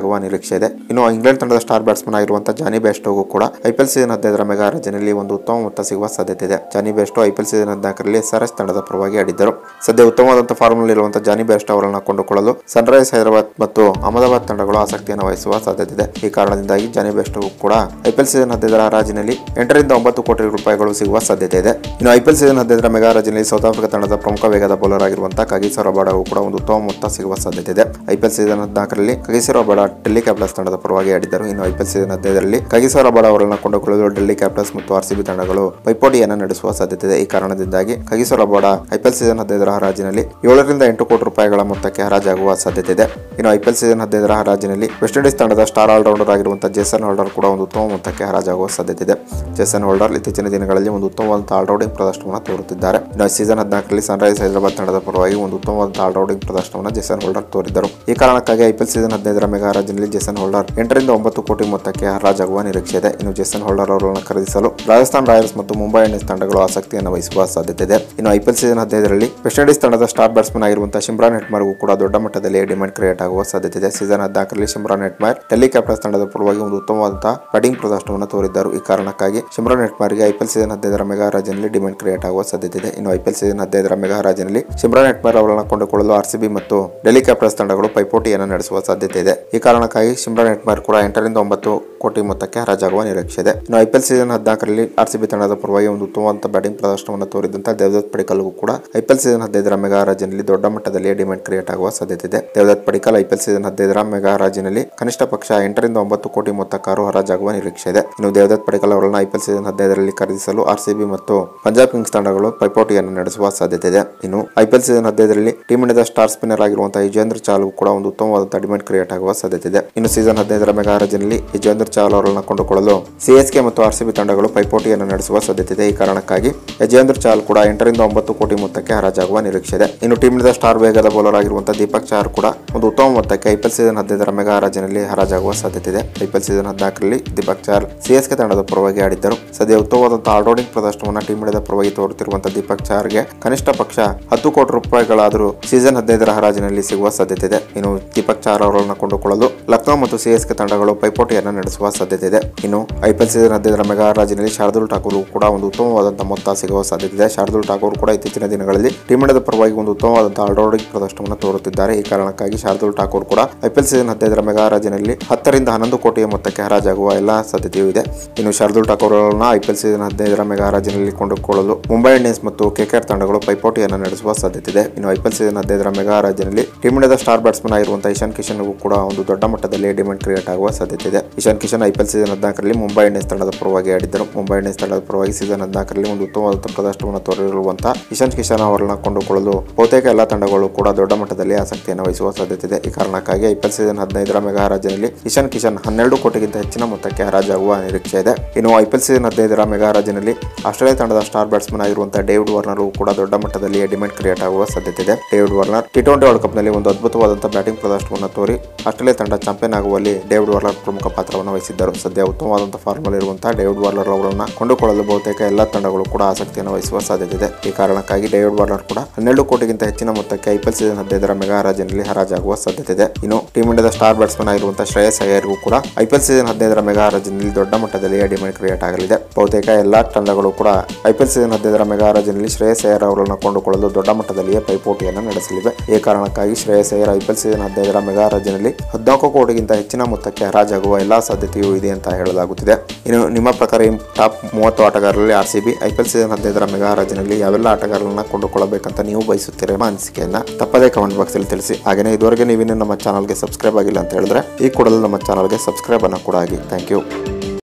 ನಿರೀಕ್ಷೆ ಇದೆ ಇನ್ನು ಇಂಗ್ಲೆಂಡ್ ತಂಡದ ಸ್ಟಾರ್ ಬ್ಯಾಟ್ಸ್ಮನ್ ಆಗಿರುವಂತಹ ಜಾನಿ ಬೆಸ್ಟೋಗೂ ಕೂಡ ಐಪಿಎಲ್ ಸೀಸನ್ ಹದಿನೈದರ ಮೆಗಾ ಹರಾಜಿನಲ್ಲಿ ಒಂದು ಉತ್ತಮ ಮೊತ್ತ ಸಿಗುವ ಸಾಧ್ಯತೆ ಇದೆ ಜಾನಿ ಬೆಸ್ಟೋ ಐಪಿಎಲ್ ಸೀಸನ್ ಹದಿನಾಲ್ಕರಲ್ಲಿ ಎಸ್ಆರ್ಎಸ್ ತಂಡದ ಪರವಾಗಿ ಆಡಿದ್ದರು ಸದ್ಯ ಉತ್ತಮವಾದಂತಹ ಫಾರ್ಮ್ ಇರುವಂತಹ ಜಾನಿ ಬೆಸ್ಟೋ ಅವರನ್ನು ಕೊಂಡುಕೊಳ್ಳಲು ಸನ್ರೈಸ್ ಹೈದರಾಬಾದ್ ಮತ್ತು ಅಹಮದಾಬಾದ್ ತಂಡಗಳು ಆಸಕ್ತಿಯನ್ನು ವಹಿಸುವ ಸಾಧ್ಯತೆ ಇದೆ ಈ ಕಾರಣದಿಂದಾಗಿ ಜಾನಿ ಬೆಸ್ಟೋ ಕೂಡ ಐಪಿಎಲ್ ಸೀಸನ್ ಹದಿನೈದರ ಹರಾಜಿನಲ್ಲಿ ಎಂಟರಿಂದ ಒಂಬತ್ತು ಕೋಟಿ ರೂಪಾಯಿಗಳು ಸಿಗುವ ಸಾಧ್ಯತೆ ಇದೆ ಇನ್ನು ಐಪಿಎಲ್ ಸೀಸನ್ ಹದಿನೈದರ ಮೆಗಾ ಹರಾಜಿನಲ್ಲಿ ಸೌತ್ ಆಫ್ರಿಕಾ ತಂಡದ ಪ್ರಮುಖ ವೇಗದ ಬೌಲರ್ ಆಗಿರುವಂತಹ ಕಗಿಸೋ ರಬಾಡವು ಕೂಡ ಒಂದು ಉತ್ತಮ ಮೊತ್ತ ಸಿಗುವ ಸಾಧ್ಯತೆ ಇದೆ ಐಪಿಎಲ್ ಸೀಸನ್ ಹದಿನಾಲ್ಕರಲ್ಲಿ ಕಗಿಸೋ ರಬಾಡ ಡೆಲ್ಲಿ ಕ್ಯಾಪಿಟಲ್ಸ್ ತಂಡದ ಪರವಾಗಿ ಆಡಿದ್ದರು ಇನ್ನು ಐಪಿಎಲ್ ಸೀಸನ್ ಹದಿನೈದರಲ್ಲಿ ಕಗಿಸೋ ರಬಾಡ ಅವರನ್ನು ಕೊಂಡುಕೊಳ್ಳಲು ಡೆಲ್ಲಿ ಕ್ಯಾಪಿಟಲ್ಸ್ ಮತ್ತು ಆರ್ಸಿಬಿ ತಂಡಗಳು ಪೈಪೋಟಿಯನ್ನು ನಡೆಸುವ ಸಾಧ್ಯತೆ ಇದೆ ಈ ಕಾರಣದಿಂದಾಗಿ ಕಗಿಸೋ ರಬಾಡ ಐಪಿಎಲ್ ಸೀಸನ್ ಹದಿನೈದರ ಹರಾಜಿನಲ್ಲಿ ಏಳರಿಂದ ಎಂಟು ಕೋಟಿ ರೂಪಾಯಿಗಳ ಮೊತ್ತಕ್ಕೆ ಹರಾಜಾಗುವ ಸಾಧ್ಯತೆ ಇದೆ ಇನ್ನು ಐಪಿಎಲ್ ಸೀಸನ್ ಹದಿನೈದರ ಹರಾಜಿನಲ್ಲಿ ವೆಸ್ಟ್ ಇಂಡೀಸ್ ತಂಡದ ಸ್ಟಾರ್ ಆಲ್ರೌಂಡರ್ ಆಗಿರುವಂತಹ ಜೇಸನ್ ಹೋಲ್ಡರ್ ಕೂಡ ಒಂದು ಉತ್ತಮ ಮೊತ್ತಕ್ಕೆ ಹರಾಜಾಗುವ ಸಾಧ್ಯತೆ ಇದೆ ಜೇಸನ್ ಹೋಲ್ಡರ್ ಇತ್ತೀಚಿನ ದಿನಗಳಲ್ಲಿ ಒಂದು ಉತ್ತಮವಾದಂತಹ ಆಲ್ರೌಂಡಿಂಗ್ ಪ್ರದರ್ಶನವನ್ನು ತೋರುತ್ತಿದ್ದಾರೆ ಇನ್ನು ಸೀಸನ್ ಹದಿನಾಲ್ಕರಲ್ಲಿ ಸನ್ರೈಸ್ ಹೈದರಾಬಾದ್ ತಂಡದ ಪರವಾಗಿ ಒಂದು ಉತ್ತಮವಾದಂತಹ ಆಲ್ರೌಂಡಿಂಗ್ ಪ್ರದರ್ಶನವನ್ನು ಜೇಸನ್ ಹೋಲ್ಡರ್ ತೋರಿದ್ದರು ಈ ಕಾರಣಕ್ಕಾಗಿ ಐಪಿಎಲ್ ಸೀಸನ್ ಹದಿನೈದರ ಮೆಗಾ ಹರಾಜಿನಲ್ಲಿ ಜೇಸನ್ ಹೋಲ್ಡರ್ ಎಂಟರಿಂದ ಒಂಬತ್ತು ಕೋಟಿ ಮೊತ್ತಕ್ಕೆ ಹರಾಜಾಗುವ ನಿರೀಕ್ಷೆ ಇದೆ ಇನ್ನು ಜೇಸನ್ ಹೋಲ್ಡರ್ ಅವರನ್ನು ಖರೀದಿಸಲು ರಾಜಸ್ಥಾನ್ ರಾಯಲ್ಸ್ ಮತ್ತು ಮುಂಬೈ ಇಂಡಿಯನ್ಸ್ ತಂಡಗಳು ಆಸಕ್ತಿಯನ್ನು ವಹಿಸುವ ಸಾಧ್ಯತೆ ಇದೆ ಇನ್ನು ಐಪಿಎಲ್ ಸೀಸನ್ ಹದಿನೈದರಲ್ಲಿ ವೆಸ್ಟ್ ಇಂಡೀಸ್ ತಂಡದ ಸ್ಟಾರ್ ಬ್ಯಾಟ್ಸ್ಮನ್ ಆಗಿರುವಂತಹ ಶಿಮ್ರಾನ್ ಹೆಟ್ಮಾರ್ಗೂ ಕೂಡ ದೊಡ್ಡ ಮಟ್ಟದಲ್ಲಿ ಡಿಮ್ಯಾಂಡ್ ಕ್ರಿಯೇಟ್ ಆಗುವ ಸಾಧ್ಯತೆ ಇದೆ ಸೀಸನ್ ಹದಿನಾಲ್ಕರಲ್ಲಿ ಶಿಮ್ರಾನ್ ಹೆಟ್ಮಾರ್ ಡೆಲ್ಲಿ ಕ್ಯಾಪಿಟಲ್ಸ್ ತಂಡದ ಪರವಾಗಿ ಒಂದು ಉತ್ತಮವಾದಂತಹ ಬ್ಯಾಟಿಂಗ್ ಪ್ರದರ್ಶನವನ್ನು ತೋರಿದ್ದರು ಈ ಕಾರಣಕ್ಕಾಗಿ ಶಿಮ್ರಾನ್ ಹೆಟ್ಮಾರ್ಗೆ ಐಪಿಎಲ್ ಸೀಸನ್ ಹದಿನೈದರ ಮೆಗಾ ಹರಾಜಿನಲ್ಲಿ ಡಿಮ್ಯಾಂಡ್ ಕ್ರಿಯೇಟ್ ಆಗುವ ಸಾಧ್ಯತೆ ಇದೆ ಇನ್ನು ಐಪಿಎಲ್ ಸೀಸನ್ ಹದಿನೈದರ ಮೆಗಾ ಹರಾಜಿನಲ್ಲಿ ಶಿಮ್ರಾನ್ ಹೆಟ್ಮಾರ್ ಅವರನ್ನು ಕೊಂಡುಕೊಳ್ಳಲು ಆರ್ಸಿಬಿ ಮತ್ತು ಡೆಲ್ಲಿ ಕ್ಯಾಪಿಟಲ್ಸ್ ತಂಡಗಳು ಪೈಪೋಟಿಯನ್ನು ನಡೆಸುವ ಸಾಧ್ಯತೆ ಇದೆ ಈ ಕಾರಣಕ್ಕಾಗಿ ಶಿಮ್ರಾನ್ ಹೆಟ್ಮಾರ್ ಕೂಡ ಎಂಟರಿಂದ ಒಂಬತ್ತು ಕೋಟಿ ಮೊತ್ತಕ್ಕೆ ಹರಾಜಾಗುವ ನಿರೀಕ್ಷೆ ಇದೆ ಇನ್ನು ಐಪಿಎಲ್ ಸೀಸನ್ ಹದಿನಾಲ್ಕರಲ್ಲಿ ಆರ್ಸಿಬಿ ತಂಡದ ಪರವಾಗಿ ಒಂದು ಉತ್ತಮವಾದ ಬ್ಯಾಟಿಂಗ್ ಪ್ರದರ್ಶನವನ್ನು ತೋರಿದಂತಹ ದೇವದತ್ ಪಡಿಕಲ್ಗೂ ಕೂಡ ಐಪಿಎಲ್ ಸೀಸನ್ ಹದಿನೈದರ ಮೆಗಾ ಹರಾಜಿನಲ್ಲಿ ದೊಡ್ಡ ಮಟ್ಟದಲ್ಲಿ ಡಿಮ್ಯಾಂಡ್ ಕ್ರಿಯೇಟ್ ಆಗುವ ಸಾಧ್ಯತೆ ಇದೆ ದೇವದತ್ ಪಡಿಕಲ್ ಐಪಿಎಲ್ ಸೀಸನ್ ಹದಿನೈದರ ಮೆಗಾ ಹರಾಜಿನಲ್ಲಿ ಕನಿಷ್ಠ ಪಕ್ಷ ಎಂಟರಿಂದ ಒಂಬತ್ತು ಕೋಟಿ ಮೊತ್ತಕ್ಕಾರು ಹರಾಜಾಗುವ ನಿರೀಕ್ಷೆ ಇದೆ ಇನ್ನು ದೇವದತ್ ಪಡಿಕಲ್ ಅವರನ್ನು ಐಪಿಎಲ್ ಸೀಸನ್ ಹದಿನೈದರಲ್ಲಿ ಖರೀದಿಸಲು ಆರ್ಸಿಬಿ ಮತ್ತು ಪಂಜಾಬ್ ಕಿಂಗ್ಸ್ ತಂಡಗಳು ಪೈಪೋಟಿಯನ್ನು ನಡೆಸುವ ಸಾಧ್ಯತೆ ಇದೆ ಇನ್ನು ಐಪಿಎಲ್ ಸೀಸನ್ ಹದಿನೈದರಲ್ಲಿ ಟೀಮ್ ಇಂಡಿಯಾದ ಸ್ಟಾರ್ ಸ್ಪಿನ್ನರ್ ಆಗಿರುವಂತಹ ಯುಜೇಂದ್ರ ಚಾಲು ಕೂಡ ಒಂದು ಉತ್ತಮವಾದ ಡಿಮ್ಯಾಂಡ್ ಕ್ರಿಯೇಟ್ ಆಗುವ ಸಾಧ್ಯತೆ ಇದೆ ಇನ್ನು ಸೀಸನ್ ಹದಿನೈದರ ಮೆಗಾ ಹರಾಜಿನಲ್ಲಿ ಯುಜೇಂದ್ರ ಚಾಲ್ ಅವರನ್ನು ಕೊಂಡುಕೊಳ್ಳಲು ಸಿಎಸ್ಕೆ ಮತ್ತು ಆರ್ಸಿಬಿ ತಂಡಗಳು ಪೈಪೋಟಿಯನ್ನು ನಡೆಸುವ ಸಾಧ್ಯತೆ ಇದೆ ಈ ಕಾರಣಕ್ಕಾಗಿ ಯಜೇಂದ್ರ ಚಾಲ್ ಕೂಡ ಎಂಟರಿಂದ ಒಂಬತ್ತು ಕೋಟಿ ಮೊತ್ತಕ್ಕೆ ಹರಾಜಾಗುವ ನಿರೀಕ್ಷೆ ಇದೆ ಇನ್ನು ಟೀಮ್ ಇಂಡಿಯಾದ ಸ್ಟಾರ್ ವೇಗದ ಬೌಲರ್ ಆಗಿರುವಂತಹ ದೀಪಕ್ ಚಾರ್ ಕೂಡ ಒಂದು ಉತ್ತಮ ಮೊತ್ತಕ್ಕೆ ಐಪಿಎಲ್ ಸೀಸನ್ ಹದಿನೈದರ ಮೆಗಾ ಹರಾಜಿನಲ್ಲಿ ಹರಾಜಾಗುವ ಸಾಧ್ಯತೆ ಇದೆ ಐಪಿಎಲ್ ಸೀಸನ್ ಹದಿನಾಲ್ಕರಲ್ಲಿ ದೀಪಕ್ ಚಾರ್ ಸಿಎಸ್ಕೆ ತಂಡದ ಪರವಾಗಿ ಆಡಿದ್ದರು ಸದ್ಯ ಉತ್ತಮವಾದಂತಹ ಆಲ್ರೌಂಡಿಂಗ್ ಪ್ರದರ್ಶನವನ್ನು ಟೀಮ್ ಇಂಡಿಯಾದ ಪರವಾಗಿ ತೋರುತ್ತಿರುವಂತಹ ದೀಪಕ್ ಚಾರ್ಗೆ ಕನಿಷ್ಠ ಪಕ್ಷ ಹತ್ತು ಕೋಟಿ ರೂಪಾಯಿಗಳಾದರೂ ಸೀಸನ್ ಹದಿನೈದರ ಹರಾಜಿನಲ್ಲಿ ಸಿಗುವ ಸಾಧ್ಯತೆ ಇದೆ ಇನ್ನು ದೀಪಕ್ ಚಾರ್ ಅವರನ್ನು ಕೊಂಡುಕೊಳ್ಳಲು ಲಕ್ನೋ ಮತ್ತು ಸಿಎಸ್ಕೆ ತಂಡಗಳು ಪೈಪೋಟಿಯನ್ನು ನಡೆಸುವ ಸಾಧ್ಯತೆ ಇದೆ ಇನ್ನು ಐಪಿಎಲ್ ಸೀಸನ್ ಹದಿನೈದರ ಮೆಗಾ ಹರಾಜಿನಲ್ಲಿ ಶಾರ್ದುಲ್ ಠಾಕೂರ್ ಕೂಡ ಒಂದು ಉತ್ತಮವಾದಂತಹ ಮೊತ್ತ ಸಿಗುವ ಸಾಧ್ಯತೆ ಇದೆ ಶಾರ್ದುಲ್ ಠಾಕೂರ್ ಕೂಡ ಇತ್ತೀಚಿನ ದಿನಗಳಲ್ಲಿ ಟೀಮ್ ಇಂಡಿಯಾದ ಪರವಾಗಿ ಒಂದು ಉತ್ತಮವಾದಂತಹ ಆಲ್ರೌಂಡಿಂಗ್ ಪ್ರದರ್ಶನವನ್ನು ತೋರುತ್ತಿದ್ದಾರೆ ಈ ಕಾರಣಕ್ಕಾಗಿ ಶಾರ್ದುಲ್ ಠಾಕೂರ್ ಕೂಡ ಐಪಿಎಲ್ ಸೀಸನ್ ಹದಿನೈದರ ಮೆಗಾ ಹರಾಜಿನಲ್ಲಿ ಹತ್ತರಿಂದ ಹನ್ನೊಂದು ಕೋಟಿಯ ಮೊತ್ತಕ್ಕೆ ಹರಾಜಾಗುವ ಎಲ್ಲ ಸಾಧ್ಯತೆಯೂ ಇದೆ ಇನ್ನು ಶಾರ್ದುಲ್ ಠಾಕೂರ್ ಅವರನ್ನು ಐಪಿಎಲ್ ಸೀಸನ್ ಹದಿನೈದರ ಮೆಗಾ ಹರಾಜಿನಲ್ಲಿ ಕೊಂಡುಕೊಳ್ಳಲು ಮುಂಬೈ ಇಂಡಿಯನ್ಸ್ ಮತ್ತು ಕೆಕೆಆರ್ ತಂಡಗಳು ಪೈಪೋಟಿಯನ್ನು ನಡೆಸುವ ಸಾಧ್ಯತೆ ಇದೆ ಇನ್ನು ಐಪಿಎಲ್ ಸೀಸನ್ ಹದಿನೈದರ ಮೆಗಾ ಹರಾಜಿನಲ್ಲಿ ಟೀಮ್ ಇಂಡಿಯಾದ ಸ್ಟಾರ್ ಬ್ಯಾಟ್ಸ್ಮನ್ ಆಗಿರುವಂತಹ ಇಶಾನ್ ಕಿಶನ್ಗೂ ಕೂಡ ಒಂದು ದೊಡ್ಡ ಮಟ್ಟದಲ್ಲಿ ಡಿಮ್ಯಾಂಡ್ ಕ್ರಿಯೇಟ್ ಆಗುವ ಸಾಧ್ಯತೆ ಇದೆ ಇಶಾನ್ ಕಿಶನ್ ಐಪಿಎಲ್ ಸೀಸನ್ ಹದಿನಾಲ್ಕರಲ್ಲಿ ಮುಂಬೈ ಇಂಡಿಯನ್ಸ್ ತಂಡದ ಪರವಾಗಿ ಆಡಿದ್ದರು ಮುಂಬೈ ಇಂಡಿಯನ್ಸ್ ತಂಡದ ಪರವಾಗಿ ಸೀಸನ್ ಹದಿನಾಲ್ಕರಲ್ಲಿ ಒಂದು ಉತ್ತಮವಾದ ಪ್ರದರ್ಶನವನ್ನು ತೋರಿರುವಂತಹ ಇಶಾನ್ ಕಿಶನ್ ಅವರನ್ನು ಕೊಂಡುಕೊಳ್ಳಲು ಬಹುತೇಕ ಎಲ್ಲ ತಂಡಗಳು ಕೂಡ ದೊಡ್ಡ ಮಟ್ಟದಲ್ಲಿ ಆಸಕ್ತಿಯನ್ನು ವಹಿಸುವ ಸಾಧ್ಯತೆ ಇದೆ ಈ ಕಾರಣಕ್ಕಾಗಿ ಐಪಿಎಲ್ ಸೀಸನ್ ಹದಿನೈದರ ಮೆಗಾ ಹರಾಜಿನಲ್ಲಿ ಇಶಾನ್ ಕಿಶನ್ ಹನ್ನೆರಡು ಕೋಟಿಗಿಂತ ಹೆಚ್ಚಿನ ಮೊತ್ತಕ್ಕೆ ಹರಾಜಾಗುವ ನಿರೀಕ್ಷೆ ಇದೆ ಇನ್ನು ಐಪಿಎಲ್ ಸೀಸನ್ ಹದಿನೈದರ ಮೆಗಾ ಹರಾಜಿನಲ್ಲಿ ಆಸ್ಟ್ರೇಲಿಯಾ ತಂಡದ ಸ್ಟಾರ್ ಬ್ಯಾಟ್ಸ್ಮನ್ ಆಗಿರುವಂತಹ ಡೇವಿಡ್ ವಾರ್ನರ್ ಕೂಡ ದೊಡ್ಡ ಮಟ್ಟದಲ್ಲಿ ಡಿಮ್ಯಾಂಡ್ ಕ್ರಿಯೇಟ್ ಆಗುವ ಸಾಧ್ಯತೆ ಇದೆ David Warner T twenty World Cup ನಲ್ಲಿ ಒಂದು ಅದ್ಭುತವಾದಂತಹ ಬ್ಯಾಟಿಂಗ್ ಪ್ರದರ್ಶನವನ್ನು ತೋರಿ ಆಸ್ಟ್ರೇಲಿಯಾ ತಂಡ ಚಾಂಪಿಯನ್ ಆಗುವಲ್ಲಿ ಡೇವಿಡ್ ವಾರ್ನರ್ ಪ್ರಮುಖ ಪಾತ್ರವನ್ನು ವಹಿಸಿದ್ದರು ಸದ್ಯ ಉತ್ತಮವಾದಂತಹ ಫಾರ್ಮ್ ಇರುವಂತಹ ಡೇವಿಡ್ ವಾರ್ನರ್ ಅವರನ್ನು ಕೊಂಡುಕೊಳ್ಳಲು ಬಹುತೇಕ ಎಲ್ಲ ತಂಡಗಳು ಕೂಡ ಆಸಕ್ತಿಯನ್ನು ವಹಿಸುವ ಸಾಧ್ಯತೆ ಇದೆ ಈ ಕಾರಣಕ್ಕಾಗಿ ಡೇವಿಡ್ ವಾರ್ನರ್ ಕೂಡ ಹನ್ನೆರಡು ಕೋಟಿಗಿಂತ ಹೆಚ್ಚಿನ ಮೊತ್ತಕ್ಕೆ ಐಪಿಎಲ್ ಸೀಸನ್ ಹದಿನೈದರ ಮೆಗಾ ಹರಾಜಿನಲ್ಲಿ ಹರಾಜಾಗುವ ಸಾಧ್ಯತೆ ಇದೆ ಇನ್ನು ಟೀಮ್ ಇಂಡಿಯಾದ ಸ್ಟಾರ್ ಬ್ಯಾಟ್ಸ್ಮನ್ ಆಗಿರುವಂತಹ ಶ್ರೇಯಸ್ ಅಯ್ಯರ್ಗೂ ಕೂಡ ಐಪಿಎಲ್ ಸೀಸನ್ ಹದಿನೈದರ ಮೆಗಾ ಹರಾಜಿನಲ್ಲಿ ದೊಡ್ಡ ಮಟ್ಟದಲ್ಲಿ ಡಿಮ್ಯಾಂಡ್ ಕ್ರಿಯೇಟ್ ಆಗಲಿದೆ ಬಹುತೇಕ ಎಲ್ಲಾ ತಂಡಗಳು ಕೂಡ ಐಪಿಎಲ್ ಸೀಸನ್ ಹದಿನೈದರ ಮೆಗಾ ಹರಾಜಿನಲ್ಲಿ ಶ್ರೇಯಸ್ ಅಯ್ಯರ್ ಅವರನ್ನು ಕೊಂಡುಕೊಳ್ಳಲು ದೊಡ್ಡ ಮಟ್ಟದಲ್ಲಿಯೇ ಪೈಪೋಟಿಯನ್ನು ನಡೆಸಲಿವೆ ಈ ಕಾರಣಕ್ಕಾಗಿ ಶ್ರೇಯಸ್ ಅಯ್ಯರ್ ಐಪಿಎಲ್ ಸೀಸನ್ ಹದಿನೈದರ ಮೆಗಾ ಹರಾಜಿನಲ್ಲಿ ಹದಿನಾಲ್ಕು ಕೋಟಿಗಿಂತ ಹೆಚ್ಚಿನ ಮೊತ್ತಕ್ಕೆ ಹರಾಜಾಗುವ ಎಲ್ಲಾ ಸಾಧ್ಯತೆಯೂ ಇದೆ ಅಂತ ಹೇಳಲಾಗುತ್ತಿದೆ ಇನ್ನು ನಿಮ್ಮ ಪ್ರಕಾರ ಈ ಟಾಪ್ ಮೂವತ್ತು ಆಟಗಾರರಲ್ಲಿ R C B IPL season ಹದಿನೈದರ ಮೆಗಾ ಹರಾಜಿನಲ್ಲಿ ಯಾವೆಲ್ಲ ಆಟಗಾರರನ್ನ ಕೊಂಡುಕೊಳ್ಳಬೇಕಂತ ನೀವು ಬಯಸುತ್ತೀರ ಎಂಬ ಅನಿಸಿಕೆಯನ್ನ ತಪ್ಪದೇ ಕಮೆಂಟ್ ಬಾಕ್ಸ್ ಅಲ್ಲಿ ತಿಳಿಸಿ ಹಾಗೆಯೇ ಇದುವರೆಗೆ ನೀವಿನ್ನೂ ನಮ್ಮ ಚಾನಲ್ಗೆ ಸಬ್ಸ್ಕ್ರೈಬ್ ಆಗಿಲ್ಲ ಅಂತ ಹೇಳಿದ್ರೆ ಈ ಕೂಡಲೇ ನಮ್ಮ ಚಾನಲ್ಗೆ ಸಬ್ಸ್ಕ್ರೈಬ್ ಅನ್ನು ಕೂಡ ಆಗಿ ಥ್ಯಾಂಕ್ ಯು